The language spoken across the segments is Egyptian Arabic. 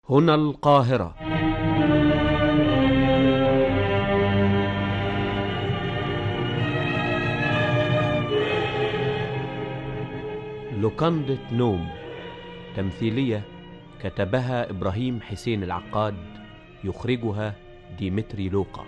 هنا القاهرة لوكندة نوم تمثيلية كتبها إبراهيم حسين العقاد يخرجها ديمتري لوقا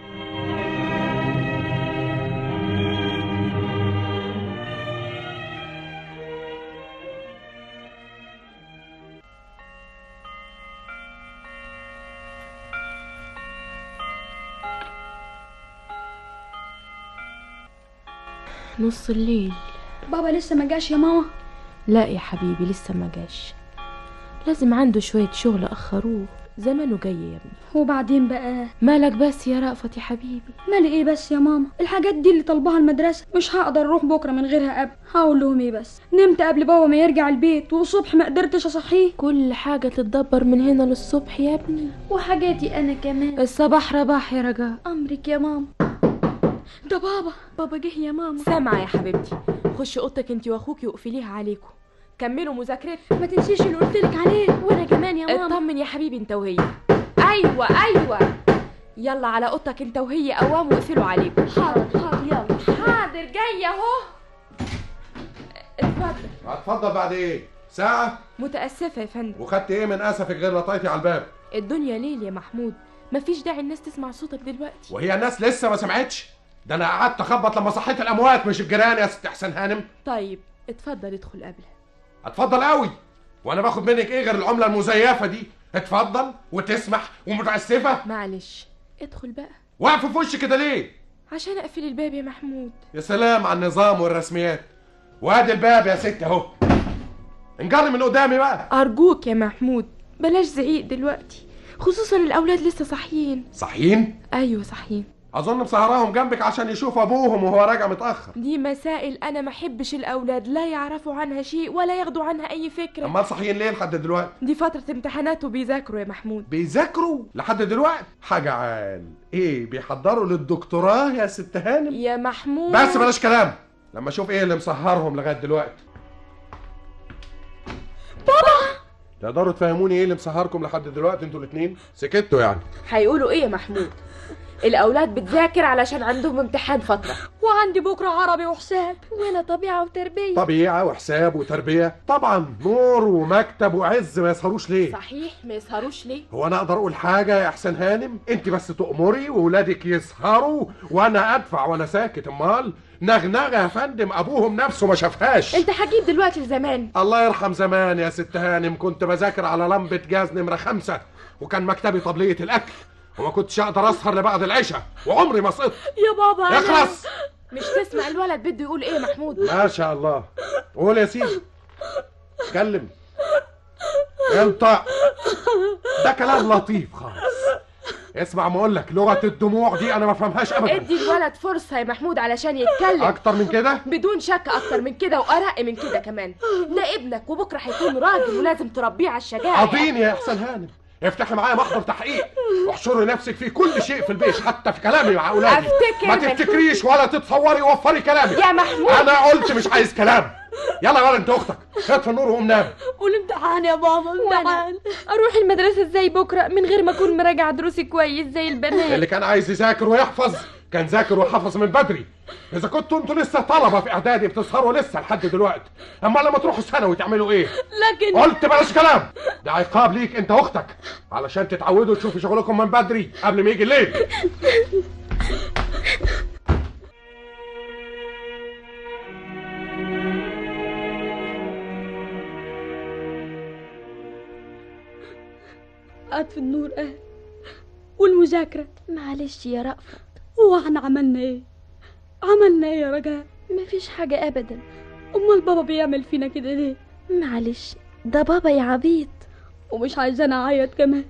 نص الليل بابا لسه ما جاش يا ماما لا يا حبيبي لسه ما جاش لازم عنده شوية شغل أخروه زمانه جاي يا ابني وبعدين بقى مالك بس يا رأفت يا حبيبي مالي ايه بس يا ماما الحاجات دي اللي طالباها المدرسة مش هقدر اروح بكرة من غيرها قبل هقول لهم ايه بس نمت قبل بابا ما يرجع البيت والصبح ما قدرتش اصحيه كل حاجة تتدبر من هنا للصبح يا ابني وحاجاتي انا كمان الصباح رباح يا رجاء امرك يا ماما ده بابا بابا جه يا ماما سامعة يا حبيبتي خش اوضتك انت واخوكي واقفليها عليكم كملوا مذاكرتكم ما تنسيش اللي قلت لك عليه وانا كمان يا ماما اطمن يا حبيبي انت وهي ايوه ايوه يلا على اوضتك انت وهي قوام واقفلوا عليكم حاضر حاضر يلا حاضر جايه اهو اتفضل هتفضل بعد ايه؟ ساعة؟ متاسفه يا فندم وخدت ايه من اسفك غير لطايتي على الباب؟ الدنيا ليل يا محمود مفيش داعي الناس تسمع صوتك دلوقتي وهي الناس لسه ما سمعتش؟ ده انا قعدت اخبط لما صحيت الاموات مش الجيران يا ست حسن هانم طيب اتفضل ادخل قبلها اتفضل قوي وانا باخد منك ايه غير العملة المزيفة دي؟ اتفضل وتسمح ومتأسفة معلش ادخل بقى واقفة في وشي كده ليه؟ عشان اقفل الباب يا محمود يا سلام على النظام والرسميات وادي الباب يا ست اهو انجري من قدامي بقى ارجوك يا محمود بلاش زعيق دلوقتي خصوصا الاولاد لسه صاحيين صحيين؟ ايوه صاحيين اظن مسهراهم جنبك عشان يشوفوا ابوهم وهو راجع متأخر دي مسائل انا ما احبش الاولاد لا يعرفوا عنها شيء ولا ياخدوا عنها اي فكره امال صحيين ليه لحد دلوقتي؟ دي فتره امتحانات وبيذاكروا يا محمود بيذاكروا لحد دلوقتي حاجة عال ايه بيحضروا للدكتوراه يا ست هانم يا محمود بس بلاش كلام لما اشوف ايه اللي مسهرهم لغاية دلوقتي بابا تقدروا تفهموني ايه اللي مسهركم لحد دلوقتي انتوا الاتنين سكتوا يعني هيقولوا ايه يا محمود الاولاد بتذاكر علشان عندهم امتحان فتره وعندي بكرة عربي وحساب وانا طبيعة وتربية طبيعة وحساب وتربية طبعا نور ومكتب وعز ما يسهروش ليه صحيح ما يسهروش ليه هو انا اقدر اقول حاجة يا احسن هانم انت بس تؤمري وولادك يسهروا وانا ادفع وانا ساكت امال نغنغة يا فندم ابوهم نفسه ما شافهاش انت هجيب دلوقتي لزمان الله يرحم زمان يا ست هانم كنت بذاكر على لمبة جاز نمرة خمسة وكان مكتبي طبلية الأكل وما كنتش أقدر أسهر لبعد العشاء وعمري ما سقطت يا بابا أنا اخلص مش تسمع الولد بده يقول ايه يا محمود ما شاء الله قول يا سيدي اتكلم انطق ده كلام لطيف خالص اسمع ما اقول لك لغة الدموع دي أنا ما فهمهاش أبدا ادي الولد فرصه يا محمود علشان يتكلم أكتر من كده بدون شك اكتر من كده وارق من كده كمان ده ابنك وبكره هيكون راجل ولازم تربيه على الشجاعه عظيم يا احسن هانم افتحي معايا محضر تحقيق واحشري نفسك في كل شيء في البيت حتى في كلامي مع اولادي أفتكر ما من- تفتكريش ولا تتصوري ووفري كلامي يا محمود انا قلت مش عايز كلام يلا يا ولد انت اختك اطفي النور وقوم نام والامتحان يا بابا امتحان اروح المدرسه ازاي بكره من غير ما اكون مراجعه دروسي كويس زي البنات اللي كان عايز يذاكر ويحفظ كان ذاكر وحفظ من بدري اذا كنتوا انتوا لسه طلبه في اعدادي بتسهروا لسه لحد دلوقتي اما لما تروحوا ثانوي تعملوا ايه لكن قلت بلاش كلام ده عقاب ليك انت واختك علشان تتعودوا تشوفوا شغلكم من بدري قبل ما يجي الليل اطفي النور اه والمذاكرة معلش يا رأفت هو احنا عملنا ايه عملنا ايه يا رجاء مفيش حاجة أبدا امال بابا بيعمل فينا كده ليه معلش ده بابا يا عبيط ومش عايزانا اعيط كمان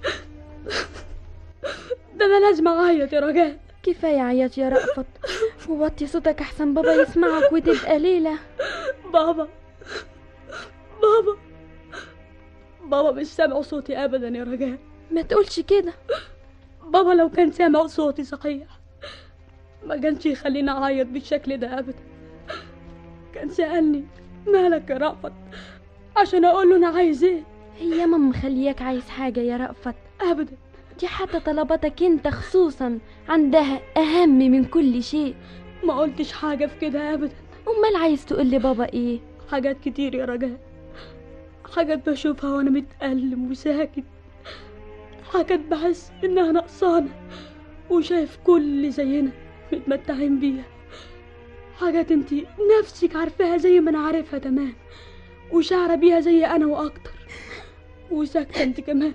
ده انا لازم اعيط يا رجاء كفاية عيط يا رأفت ووطي صوتك أحسن بابا يسمعك وتبقى ليلة بابا بابا بابا مش سامع صوتي ابدا يا رجاء ما تقولش كده بابا لو كان سامع صوتي صحيح ما كانش يخليني اعيط بالشكل ده ابدا كان سألني مالك يا رأفت عشان اقول له انا عايز ايه هي ماما مخلياك عايز حاجة يا رأفت ابدا دي حتى طلباتك انت خصوصا عندها أهم من كل شيء ما قلتش حاجه في كده ابدا أمال عايز تقول لبابا ايه حاجات كتير يا رجاء حاجات بشوفها وانا متألم وساكت حاجات بحس انها نقصانة وشايف كل زينا متمتعين بيها حاجات انتي نفسك عارفاها زي ما انا عارفها تمام وشعرة بيها زي انا واكتر وساكتة انت كمان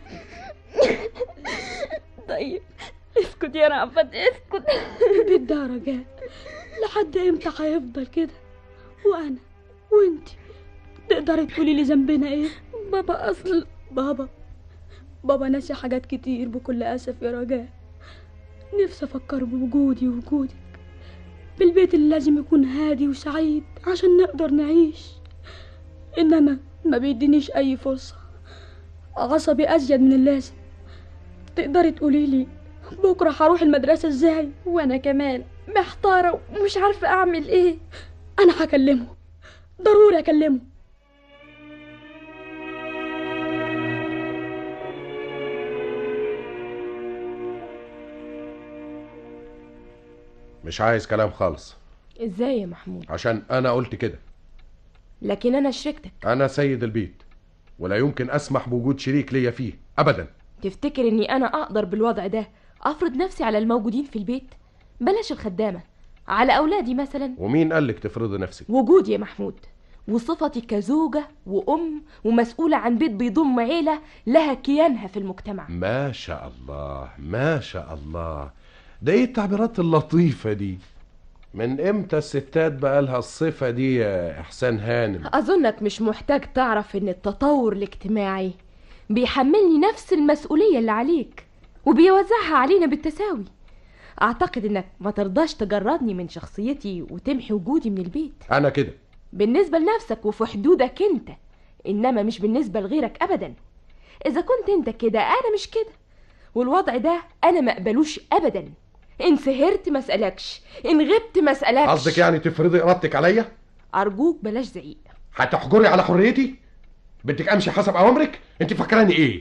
طيب اسكت يا رأفت اسكت البيت ده يا رجاء لحد امتى هيفضل كده وانا وانتي تقدري تقولي لي ذنبنا ايه بابا أصل بابا بابا ناسي حاجات كتير بكل أسف يا رجاء نفسي أفكر بوجودي ووجودك بالبيت اللي لازم يكون هادي وسعيد عشان نقدر نعيش إنما ما بيدينيش أي فرصة عصبي أزيد من اللازم تقدري تقولي لي بكرة هروح المدرسة إزاي وأنا كمان محتارة ومش عارفة أعمل ايه أنا هكلمه ضروري أكلمه مش عايز كلام خالص ازاي يا محمود عشان انا قلت كده لكن انا شركتك انا سيد البيت ولا يمكن اسمح بوجود شريك ليا فيه ابدا تفتكر اني انا اقدر بالوضع ده افرض نفسي على الموجودين في البيت بلاش الخدامه على اولادي مثلا ومين قالك تفرضي نفسك وجودي يا محمود وصفتي كزوجة وأم ومسؤولة عن بيت بيضم عيلة لها كيانها في المجتمع ما شاء الله ما شاء الله ده ايه التعبيرات اللطيفة دي من امتى الستات بقى لها الصفة دي يا احسان هانم أظنك مش محتاج تعرف إن التطور الاجتماعي بيحملني نفس المسؤولية اللي عليك وبيوزعها علينا بالتساوي أعتقد إنك ما ترضاش تجردني من شخصيتي وتمحي وجودي من البيت انا كده بالنسبة لنفسك وفي حدودك انت انما مش بالنسبة لغيرك ابدا اذا كنت انت كده انا مش كده والوضع ده انا ما اقبلوش ابدا ان سهرت ما اسالكش ان غبت ما اسالكش قصدك يعني تفرضي ارادتك عليا ارجوك بلاش زعيق هتحجري على حريتي بدك امشي حسب اوامرك انت فاكراني ايه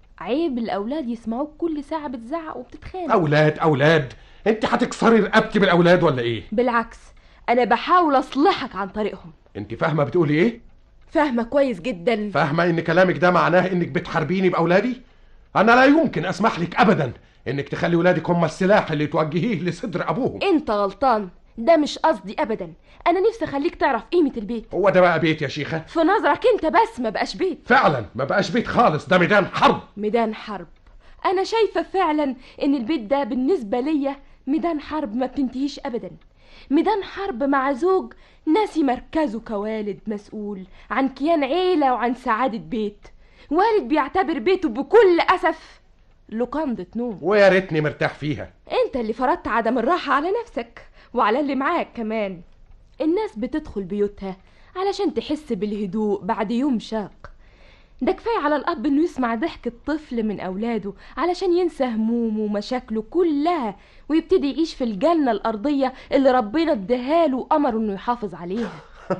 عيب الاولاد يسمعوك كل ساعة بتزعق وبتتخانق اولاد اولاد انت هتكسري رقبتي بالاولاد ولا ايه بالعكس انا بحاول اصلحك عن طريقهم انت فاهمه بتقولي ايه فاهمة كويس جدا فاهمه ان كلامك ده معناه انك بتحاربيني باولادي انا لا يمكن اسمح لك ابدا انك تخلي ولادك هم السلاح اللي توجهيه لصدر ابوهم انت غلطان ده مش قصدي ابدا انا نفسي اخليك تعرف قيمة البيت هو ده بقى بيت يا شيخه في نظرك انت بس ما بقاش بيت فعلا ما بقاش بيت خالص ده ميدان حرب ميدان حرب انا شايفة فعلا ان البيت ده بالنسبة ليا ميدان حرب ما بتنتهيش ابدا ميدان حرب مع زوج ناسي مركزه كوالد مسؤول عن كيان عيلة وعن سعادة بيت والد بيعتبر بيته بكل أسف لقندة نوم ويا ريتني مرتاح فيها انت اللي فرضت عدم الراحة على نفسك وعلى اللي معاك كمان الناس بتدخل بيوتها علشان تحس بالهدوء بعد يوم شاق ده كفاية على الأب إنه يسمع ضحك الطفل من أولاده علشان ينسى همومه ومشاكله كلها ويبتدي يعيش في الجنة الأرضية اللي ربنا اداهاله وأمره إنه يحافظ عليها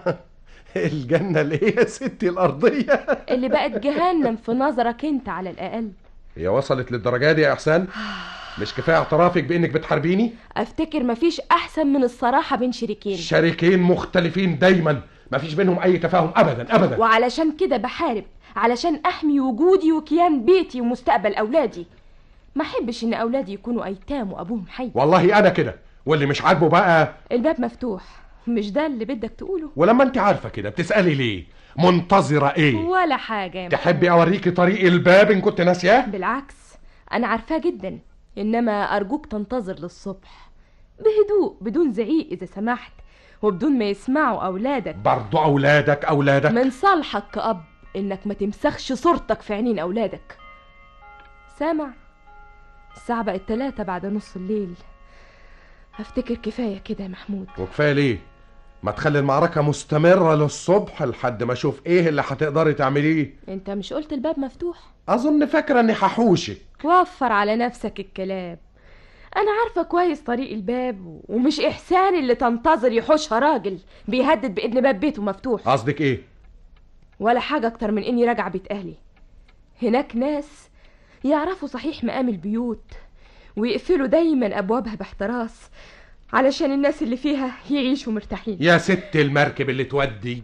الجنه اللي هي ستي الارضيه اللي بقت جهنم في نظرك أنت على الأقل هي وصلت للدرجه دي يا احسان مش كفايه اعترافك بانك بتحاربيني أفتكر مفيش أحسن من الصراحة بين شريكين شريكين مختلفين دايما مفيش بينهم اي تفاهم ابدا ابدا وعلشان كده بحارب علشان احمي وجودي وكيان بيتي ومستقبل اولادي ما احبش ان اولادي يكونوا ايتام وابوهم حي والله انا كده واللي مش عاجبه بقى الباب مفتوح مش ده اللي بدك تقوله ولما انت عارفه كده بتسالي ليه منتظره ايه ولا حاجه يا تحبي اوريكي طريق الباب ان كنت ناسياه بالعكس انا عارفاه جدا انما ارجوك تنتظر للصبح بهدوء بدون زعيق اذا سمحت وبدون ما يسمعوا اولادك برضو اولادك اولادك من صالحك كأب إنك ما تمسخش صورتك في عينين أولادك سامع الساعة بقت تلاتة بعد نص الليل أفتكر كفاية كده يا محمود وكفايه ليه ما تخلي المعركه مستمره للصبح لحد ما اشوف ايه اللي هتقدري تعمليه أنت مش قلت الباب مفتوح اظن فاكره اني هحوشك وفر على نفسك الكلام أنا عارفة كويس طريق الباب ومش إحساني اللي تنتظر يحوشها راجل بيهدد بإن باب بيته مفتوح قصدك ايه ولا حاجة أكتر من إني راجعة بيت أهلي هناك ناس يعرفوا صحيح مقام البيوت ويقفلوا دايما أبوابها باحتراس علشان الناس اللي فيها يعيشوا مرتاحين يا ست المركب اللي تودي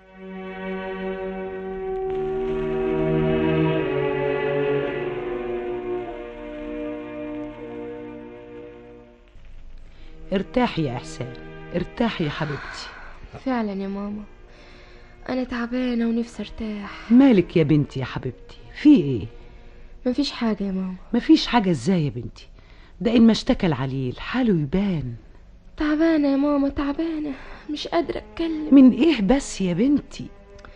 ارتاحي يا إحسان ارتاحي يا حبيبتي فعلا يا ماما أنا تعبانة ونفسي أرتاح مالك يا بنتي يا حبيبتي في ايه مفيش حاجة يا ماما مفيش حاجة ازاي يا بنتي ده إن ما اشتكى العليل حاله يبان تعبانة يا ماما تعبانة مش قادرة أتكلم من ايه بس يا بنتي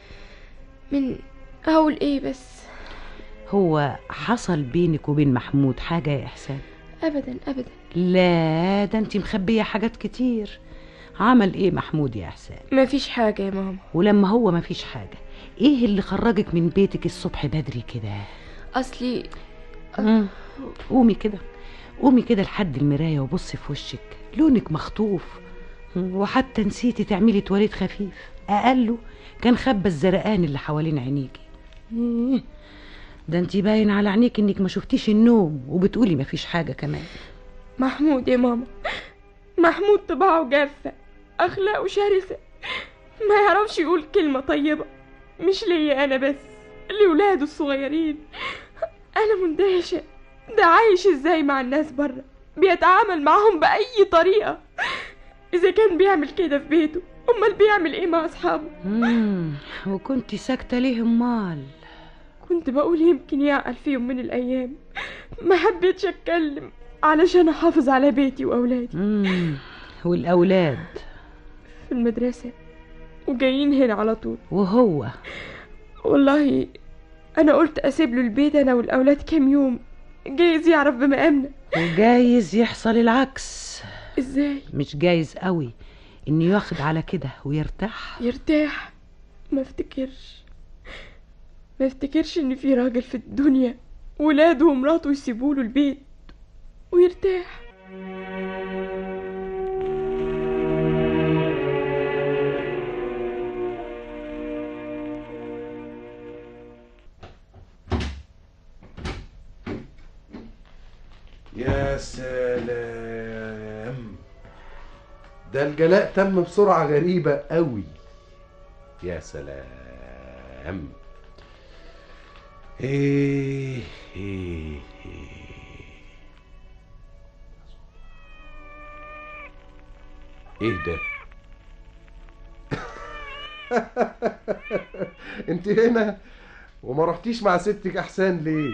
من أقول إيه بس هو حصل بينك وبين محمود حاجة يا إحسان أبدا أبدا لا ده انت مخبية حاجات كتير عمل ايه محمود يا إحسان مفيش حاجة يا ماما ولما هو مفيش حاجة ايه اللي خرجك من بيتك الصبح بدري كده أصلي مم. قومي كده قومي كده لحد المراية وبصي في وشك لونك مخطوف وحتى نسيتي تعملي تواليت خفيف أقله كان خبى الزرقان اللي حوالين عينيكي إيه، ده انت باين على عينيك انك ما شفتيش النوم وبتقولي مفيش حاجة كمان محمود يا ماما محمود طباعه جافة أخلاقه شرسة ما يعرفش يقول كلمة طيبة مش ليا أنا بس لولاده الصغيرين أنا مندهشة ده عايش إزاي مع الناس بره بيتعامل معاهم بأي طريقة إذا كان بيعمل كده في بيته أمال بيعمل إيه مع أصحابه مم. وكنت ساكتة ليه امال كنت بقول يمكن يعقل في يوم من الأيام ما حبيتش أتكلم علشان أحافظ على بيتي وأولادي مم. والأولاد في المدرسة وجايين هنا على طول وهو والله أنا قلت أسيب له البيت أنا والأولاد كام يوم جايز يعرف بمقامنا وجايز يحصل العكس إزاي مش جايز قوي انه ياخد على كده ويرتاح يرتاح ما افتكرش ما افتكرش إن في راجل في الدنيا ولاده ومراته يسيبوله البيت ويرتاح يا سلام ده الجلاء تم بسرعة غريبة قوي يا سلام ايه ايه ايه ايه ده انت هنا وما رحتيش مع ستك احسان ليه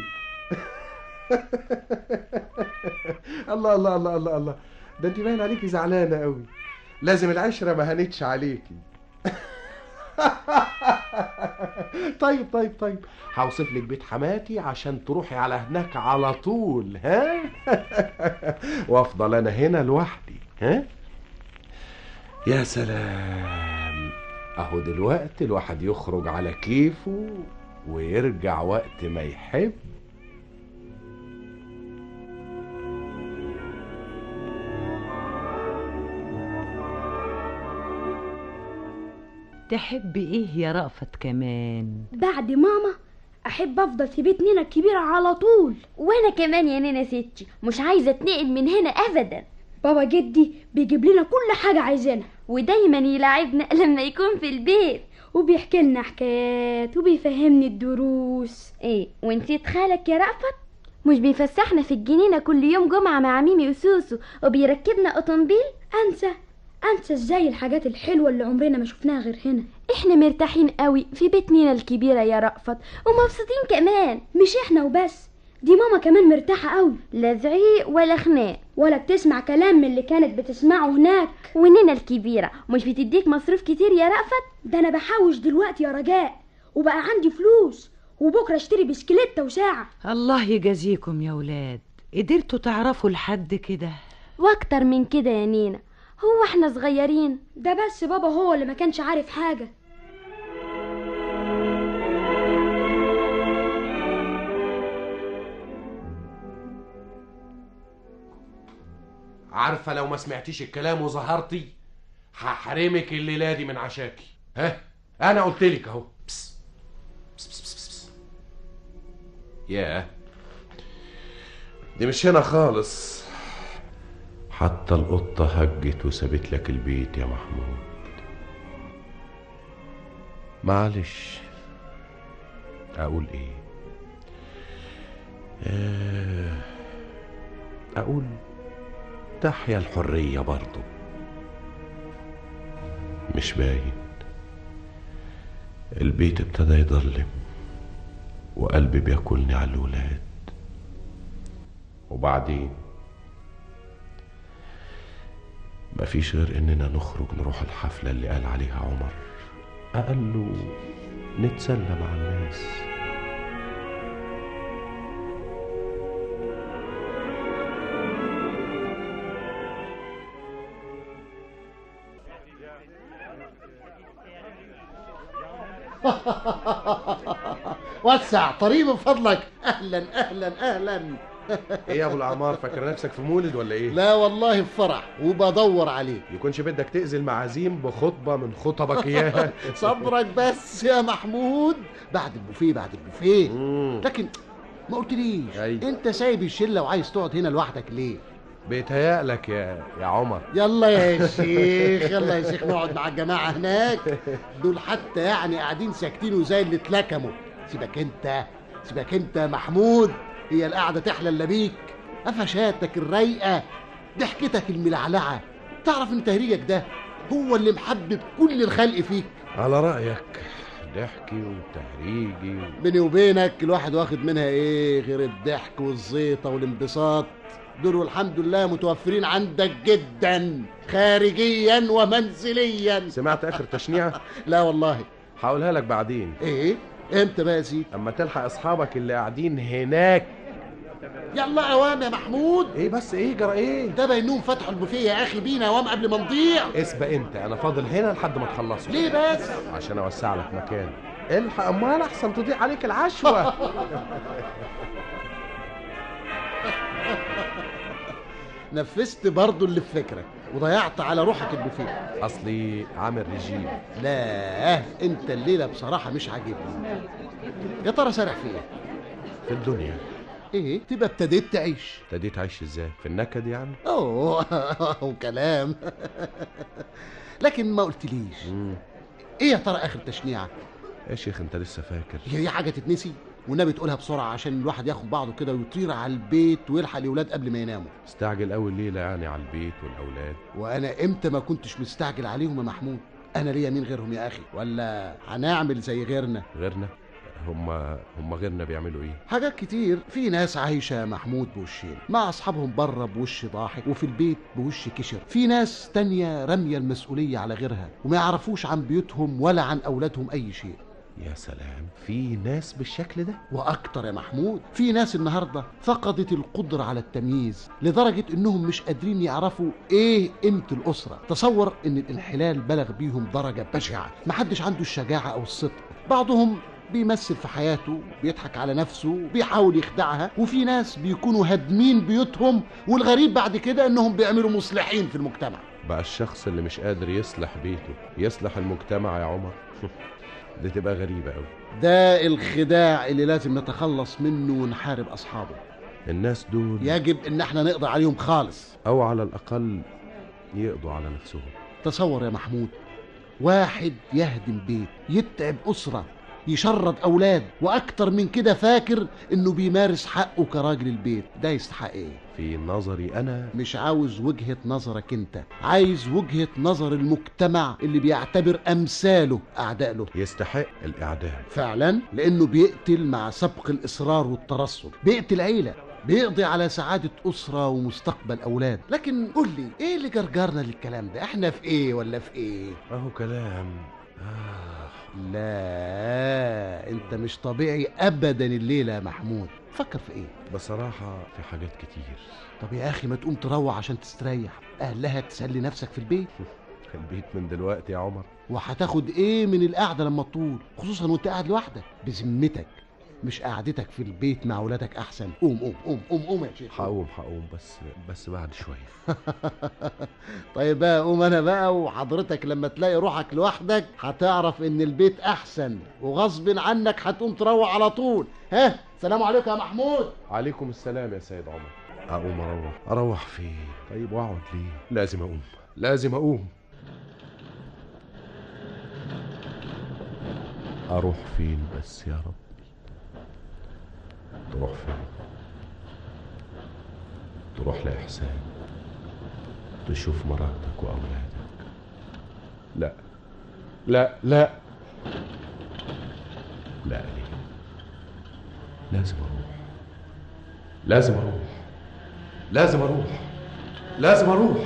الله الله الله الله الله ده انت باين عليكي زعلانه قوي لازم العشره ما هنتش عليكي طيب طيب طيب هوصف لك بيت حماتي عشان تروحي على هناك على طول ها وافضل انا هنا لوحدي ها يا سلام اهو دلوقتي الواحد يخرج على كيفه ويرجع وقت ما يحب تحب ايه يا رأفت كمان بعد ماما احب افضل في بيت نينا الكبيره على طول وانا كمان يا نينا ستي مش عايزه اتنقل من هنا ابدا بابا جدي بيجيب لنا كل حاجه عايزينها ودايما يلاعبنا لما يكون في البيت وبيحكي لنا حكايات وبيفهمني الدروس ايه ونسيت خالك يا رأفت مش بيفسحنا في الجنينة كل يوم جمعة مع ميمي وسوسو وبيركبنا اوتومبيل انسى انسى ازاي الحاجات الحلوه اللي عمرنا ما شفناها غير هنا احنا مرتاحين قوي في بيت نينا الكبيرة يا رأفت ومبسوطين كمان مش احنا وبس دي ماما كمان مرتاحه قوي لا زعيق ولا خناق ولا بتسمع كلام من اللي كانت بتسمعه هناك ونينا الكبيرة مش بتديك مصروف كتير يا رأفت ده انا بحوش دلوقتي يا رجاء وبقى عندي فلوس وبكره اشتري بسكليته وساعه الله يجازيكم يا ولاد قدرتوا تعرفوا لحد كده واكتر من كده يا نينا هو احنا صغيرين ده بس بابا هو اللي ما كانش عارف حاجه عارفه لو ما سمعتيش الكلام وظهرتي هحرمك الليله دي من عشاكي ها انا قلت لك اهو بس. بس بس بس بس. ياه دي مش هنا خالص حتى القطة هجت وسابت لك البيت يا محمود معلش أقول إيه آه، أقول تحيا الحرية برضو مش باين البيت ابتدى يضلم وقلبي بياكلني على الولاد وبعدين مفيش غير اننا نخرج نروح الحفلة اللي قال عليها عمر اقله نتسلى مع الناس وسع طريق من فضلك اهلا اهلا اهلا ايه يا ابو العمار فاكر نفسك في مولد ولا ايه لا والله في فرح وبدور عليك يكونش بدك تأذي المعازيم بخطبة من خطبك اياها صبرك بس يا محمود بعد البوفيه بعد البوفيه مم. لكن ما قلتليش أي. انت سايب الشله وعايز تقعد هنا لوحدك ليه بيتهيألك يا يا عمر يلا يا شيخ يلا يا شيخ نقعد مع الجماعه هناك دول حتى يعني قاعدين ساكتين وزي اللي اتلكموا سيبك انت سيبك انت يا محمود هي القعده تحلى الا بيك قفشاتك الرايقه ضحكتك الملعلعه تعرف ان تهريجك ده هو اللي محبب كل الخلق فيك على رأيك ضحكي وتهريجي و... بيني وبينك الواحد واخد منها ايه غير الضحك والزيطه والانبساط دول والحمد لله متوفرين عندك جدا خارجيا ومنزليا سمعت آخر تشنيعة لا والله هقولها لك بعدين ايه امتى بقى يا سيدي اما تلحق اصحابك اللي قاعدين هناك يلا اوام يا محمود ايه بس ايه جرى ايه ده بينهم فتحوا البوفيه يا اخي بينا اوام قبل ما نضيع اسبق انت انا فاضل هنا لحد ما تخلصوا ليه بس عشان اوسع لك مكان الحق امال احسن تضيع عليك العشوه نفذت برضو اللي في فكرك وضيعت على روحك البوفيه اصلي عامل رجيم لا انت الليله بصراحه مش عاجبني يا ترى سارح في ايه في الدنيا ايه تبقى ابتديت تعيش ابتديت عايش ازاي في النكد يعني اوه كلام لكن ما قلتليش مم. ايه يا ترى اخر تشنيعه يا شيخ انت لسه فاكر هي دي حاجه تتنسي والنبي تقولها بسرعه عشان الواحد ياخد بعضه كده ويطير على البيت ويلحق الاولاد قبل ما يناموا استعجل اول ليله يعني على البيت والاولاد وانا امتى ما كنتش مستعجل عليهم يا محمود انا ليا مين غيرهم يا اخي ولا هنعمل زي غيرنا غيرنا هم هم غيرنا بيعملوا ايه حاجات كتير في ناس عايشة يا محمود بوشين مع أصحابهم بره بوش ضاحك وفي البيت بوش كشر في ناس تانية رامية المسؤولية على غيرها وما يعرفوش عن بيوتهم ولا عن أولادهم أي شيء يا سلام في ناس بالشكل ده وأكتر يا محمود في ناس النهاردة فقدت القدرة على التمييز لدرجة إنهم مش قادرين يعرفوا إيه قيمة الأسرة تصور إن الانحلال بلغ بيهم درجة بشعة محدش عنده الشجاعة أو الصدق بعضهم بيمثل في حياته بيضحك على نفسه بيحاول يخدعها وفي ناس بيكونوا هادمين بيوتهم والغريب بعد كده انهم بيعملوا مصلحين في المجتمع بقى الشخص اللي مش قادر يصلح بيته يصلح المجتمع يا عمر دي تبقى غريبة أوي ده الخداع اللي لازم نتخلص منه ونحارب اصحابه الناس دول يجب ان احنا نقضي عليهم خالص أو على الأقل يقضوا على نفسهم تصور يا محمود واحد يهدم بيت يتعب أسرة يشرد أولاد وأكتر من كده فاكر إنه بيمارس حقه كراجل البيت ده يستحق إيه؟ في نظري أنا مش عاوز وجهة نظرك أنت عايز وجهة نظر المجتمع اللي بيعتبر أمثاله أعداء له يستحق الإعدام فعلا لأنه بيقتل مع سبق الإصرار والترصد بيقتل عيلة بيقضي على سعادة أسرة ومستقبل أولاد لكن قول لي إيه اللي جرجرنا للكلام ده إحنا في إيه ولا في إيه أهو كلام آه. لا انت مش طبيعي ابدا الليله يا محمود فكر في ايه بصراحة في حاجات كتير طب يا اخي ما تقوم تروح عشان تستريح اهلها تسلي نفسك في البيت البيت من دلوقتي يا عمر وهتاخد ايه من القعده لما تطول خصوصا وانت قاعد لوحدك بذمتك مش قعدتك في البيت مع ولادك احسن قوم قوم قوم قوم قوم يا شيخ هقوم هقوم بس بس بعد شويه طيب بقى قوم انا بقى وحضرتك لما تلاقي روحك لوحدك هتعرف ان البيت احسن وغصب عنك هتقوم تروح على طول ها سلام عليكم يا محمود عليكم السلام يا سيد عمر اقوم اروح اروح فين طيب واقعد ليه لازم اقوم لازم اقوم اروح فين بس يا رب تروح فين تروح لإحسان تشوف مراتك وأولادك لا لا لا لا ليه لازم أروح لازم أروح لازم أروح لازم أروح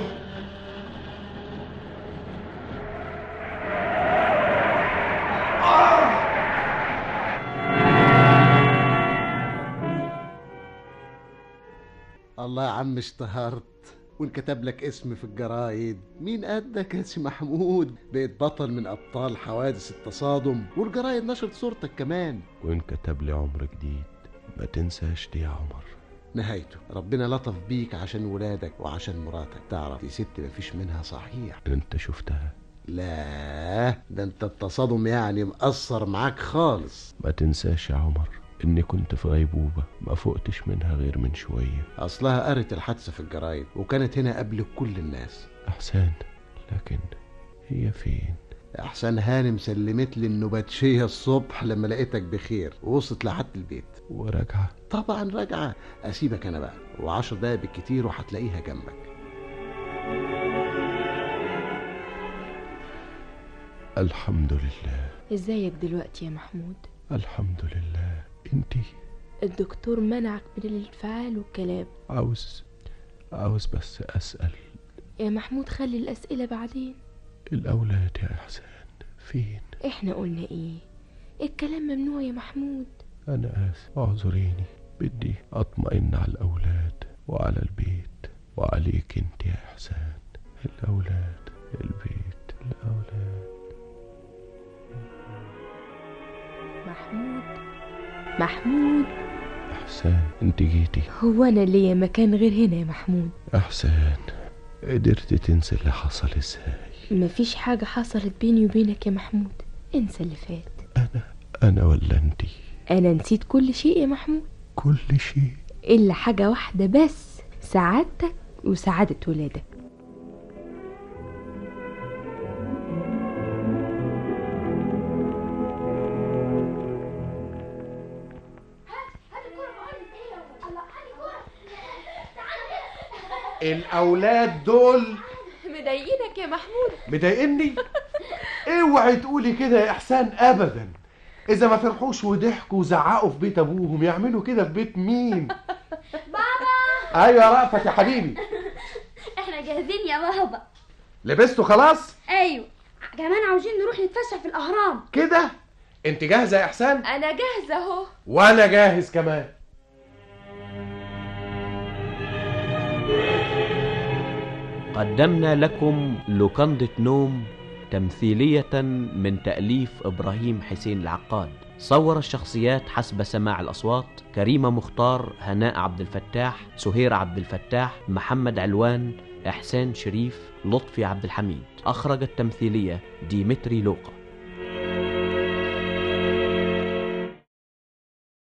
الله يا عم اشتهرت وانكتب لك اسم في الجرايد مين قدك يا سي محمود بقيت بطل من ابطال حوادث التصادم والجرايد نشرت صورتك كمان وإن كتب لي عمر جديد ما تنساش دي يا عمر نهايته ربنا لطف بيك عشان ولادك وعشان مراتك تعرف دي ست مفيش منها صحيح أنت شفتها لا ده انت التصادم يعني مأثر معاك خالص ما تنساش يا عمر إني كنت في غيبوبة ما فقتش منها غير من شوية اصلها قرت الحادثة في الجرايد وكانت هنا قبل كل الناس أحسان لكن هي فين احسن هانم سلمت لي النباتشية الصبح لما لقيتك بخير ووصلت لحد البيت وراجعة طبعا راجعة اسيبك انا بقى وعشر دقايق بالكتير وهتلاقيها جنبك الحمد لله ازيك دلوقتي يا محمود الحمد لله انتي الدكتور منعك من الانفعال والكلام عاوز عاوز بس أسأل يا محمود خلي الأسئلة بعدين الأولاد يا إحسان فين احنا قلنا ايه الكلام ممنوع يا محمود أنا آسف اعذريني بدي أطمئن على الأولاد وعلى البيت وعليك انت يا إحسان الأولاد البيت الأولاد محمود محمود إحسان انت جيتي هو انا ليا مكان غير هنا يا محمود إحسان قدرت تنسى اللي حصل ازاي مفيش حاجة حصلت بيني وبينك يا محمود انسى اللي فات أنا أنا ولا انتي انا نسيت كل شيء يا محمود كل شيء الا حاجة واحدة بس سعادتك وسعادة ولادك الأولاد دول مضايقينك يا محمود مضايقني اوعي تقولي كده يا إحسان أبدا إذا ما فرحوش وضحكوا وزعقوا في بيت أبوهم يعملوا كده في بيت مين؟ بابا أيوة يا رأفت يا حبيبي احنا جاهزين يا بابا لبستوا خلاص؟ ايوه كمان عاوزين نروح نتفسح في الاهرام كده؟ أنت جاهزة يا إحسان؟ انا جاهزة اهو وأنا جاهز كمان قدمنا لكم لوكندة نوم تمثيلية من تأليف إبراهيم حسين العقاد صور الشخصيات حسب سماع الأصوات كريمة مختار هناء عبد الفتاح سهير عبد الفتاح محمد علوان إحسان شريف لطفي عبد الحميد أخرج التمثيلية ديمتري لوقا